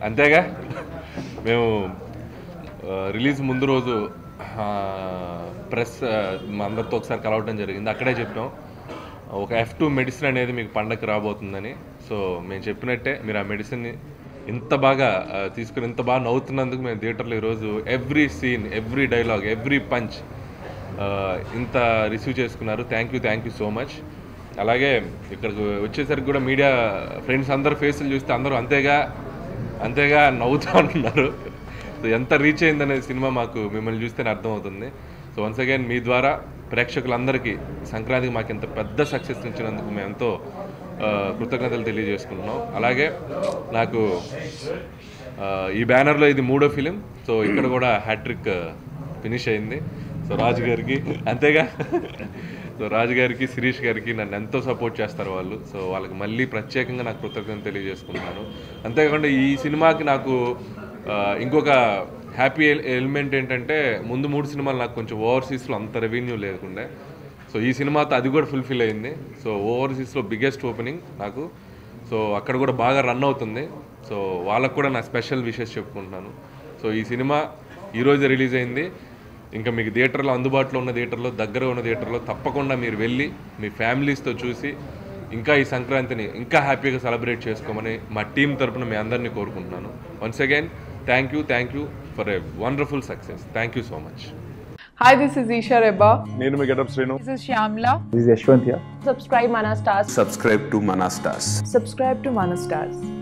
అంతేగా మేము రిలీజ్ ముందు రోజు ప్రెస్ మా అందరితో ఒకసారి కలవడం జరిగింది అక్కడే చెప్పాం ఒక ఎఫ్ టూ మెడిసిన్ అనేది మీకు పండగకి రాబోతుందని సో మేము చెప్పినట్టే మీరు ఆ మెడిసిన్ని ఇంత బాగా ఆ, తీసుకుని ఇంత బాగా నవ్వుతున్నందుకు మేము థియేటర్లో ఈరోజు every scene every dialogue every punch ఇంత రిసీవ్ చేసుకున్నారు thank you thank you so much అలాగే ఇక్కడికి వచ్చేసరికి కూడా మీడియా ఫ్రెండ్స్ అందరు ఫేసులు చూస్తే అందరూ అంతేగా అంతేగా నవ్వుతూ ఉంటున్నారు సో ఎంత రీచ్ అయిందనే సినిమా మాకు మిమ్మల్ని చూస్తేనే అర్థమవుతుంది సో వన్స్ అగైన్ మీ ద్వారా ప్రేక్షకులందరికీ సంక్రాంతికి మాకు ఇంత పెద్ద సక్సెస్ ఇచ్చినందుకు మేము ఎంతో ఆ, కృతజ్ఞతలు తెలియజేసుకుంటున్నాం అలాగే నాకు ఆ, ఈ బ్యానర్లో ఇది మూడో ఫిలిం సో ఇక్కడ కూడా హ్యాట్రిక్ ఫినిష్ అయింది సో రాజు గారికి అంతేగా సో రాజు గారికి శిరీష్ గారికి నన్ను ఎంతో సపోర్ట్ చేస్తారు వాళ్ళు సో వాళ్ళకి మళ్ళీ ప్రత్యేకంగా నాకు కృతజ్ఞత తెలియజేసుకుంటున్నాను అంతేకాకుండా ఈ సినిమాకి నాకు ఆ, ఇంకొక హ్యాపీ ఎలిమెంట్ ఏంటంటే ముందు మూడు సినిమాలు నాకు కొంచెం ఓవర్సీస్లో అంత రెవెన్యూ లేకుండే సో ఈ సినిమాతో అది కూడా ఫుల్ఫిల్ అయింది సో ఓవర్సీస్లో బిగ్గెస్ట్ ఓపెనింగ్ నాకు సో అక్కడ కూడా బాగా రన్ అవుతుంది సో వాళ్ళకు కూడా నా స్పెషల్ విషెస్ చెప్పుకుంటున్నాను సో ఈ సినిమా ఈరోజు రిలీజ్ అయింది ఇంకా మీకు థియేటర్లో అందుబాటులో ఉన్న థియేటర్లో దగ్గర ఉన్న థియేటర్లో తప్పకుండా మీరు వెళ్ళి మీ ఫ్యామిలీస్తో చూసి ఇంకా ఈ సంక్రాంతిని ఇంకా హ్యాపీగా సెలబ్రేట్ చేసుకోమని మా టీం తరపున మీ అందరినీ కోరుకుంటున్నాను once again thank you thank you for a wonderful success thank you so much Hi, this is Isha Reba. నేను మీ getup Srinu This is Shyamla. This is Yashwant here. subscribe Mana Stars. subscribe to Manastas. Subscribe to Mana Stars.